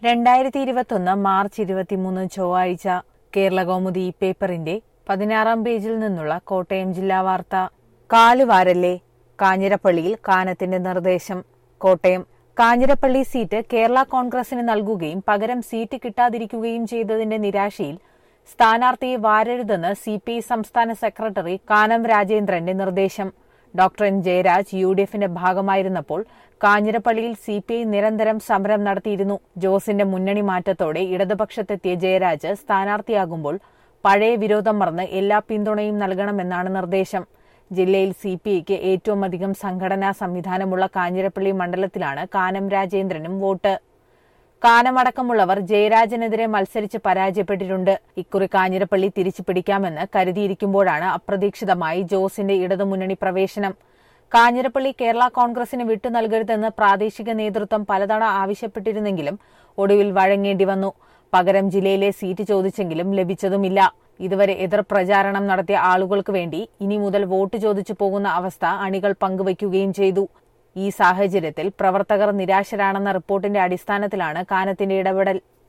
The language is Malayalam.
രണ്ടായിരത്തി ഇരുപത്തൊന്ന് മാർച്ച് ഇരുപത്തിമൂന്ന് ചൊവ്വാഴ്ച കേരളകൗമുദി പേപ്പറിന്റെ പതിനാറാം പേജിൽ നിന്നുള്ള കോട്ടയം ജില്ലാ വാർത്ത കാലുവാരല്ലേ കാഞ്ഞിരപ്പള്ളിയിൽ കാനത്തിന്റെ നിർദ്ദേശം കോട്ടയം കാഞ്ഞിരപ്പള്ളി സീറ്റ് കേരള കോൺഗ്രസിന് നൽകുകയും പകരം സീറ്റ് കിട്ടാതിരിക്കുകയും ചെയ്തതിന്റെ നിരാശയിൽ സ്ഥാനാർത്ഥിയെ വാരരുതെന്ന് സി പി ഐ സംസ്ഥാന സെക്രട്ടറി കാനം രാജേന്ദ്രന്റെ നിർദ്ദേശം doctor N Jayaraj U D എഫിന്റെ ഭാഗമായിരുന്നപ്പോൾ കാഞ്ഞിരപ്പള്ളിയിൽ സി പി ഐ നിരന്തരം സമരം നടത്തിയിരുന്നു ജോസിന്റെ മുന്നണി മാറ്റത്തോടെ ഇടതുപക്ഷത്തെത്തിയ ജയരാജ് സ്ഥാനാർത്ഥിയാകുമ്പോൾ പഴയ വിരോധം മറന്ന് എല്ലാ പിന്തുണയും നൽകണമെന്നാണ് നിർദ്ദേശം ജില്ലയിൽ സി പി ഐക്ക് ഏറ്റവും അധികം സംഘടനാ സംവിധാനമുള്ള കാഞ്ഞിരപ്പള്ളി മണ്ഡലത്തിലാണ് കാനം രാജേന്ദ്രനും വോട്ട് കാനമടക്കമുള്ളവർ ജയരാജനെതിരെ മത്സരിച്ച് പരാജയപ്പെട്ടിട്ടുണ്ട് ഇക്കുറി കാഞ്ഞിരപ്പള്ളി തിരിച്ചു പിടിക്കാമെന്ന് കരുതിയിരിക്കുമ്പോഴാണ് അപ്രതീക്ഷിതമായി ജോസിന്റെ ഇടതുമുന്നണി പ്രവേശനം കാഞ്ഞിരപ്പള്ളി കേരള കോൺഗ്രസിന് വിട്ടു നൽകരുതെന്ന് പ്രാദേശിക നേതൃത്വം പലതവണ ആവശ്യപ്പെട്ടിരുന്നെങ്കിലും ഒടുവിൽ വഴങ്ങേണ്ടി വന്നു പകരം ജില്ലയിലെ സീറ്റ് ചോദിച്ചെങ്കിലും ലഭിച്ചതുമില്ല ഇതുവരെ എതിർ പ്രചാരണം നടത്തിയ ആളുകൾക്ക് വേണ്ടി ഇനി മുതൽ വോട്ട് ചോദിച്ചു പോകുന്ന അവസ്ഥ അണികൾ പങ്കുവയ്ക്കുകയും ചെയ്തു ഈ സാഹചര്യത്തിൽ പ്രവർത്തകർ നിരാശരാണെന്ന റിപ്പോർട്ടിന്റെ അടിസ്ഥാനത്തിലാണ് കാനത്തിന്റെ ഇടപെടൽ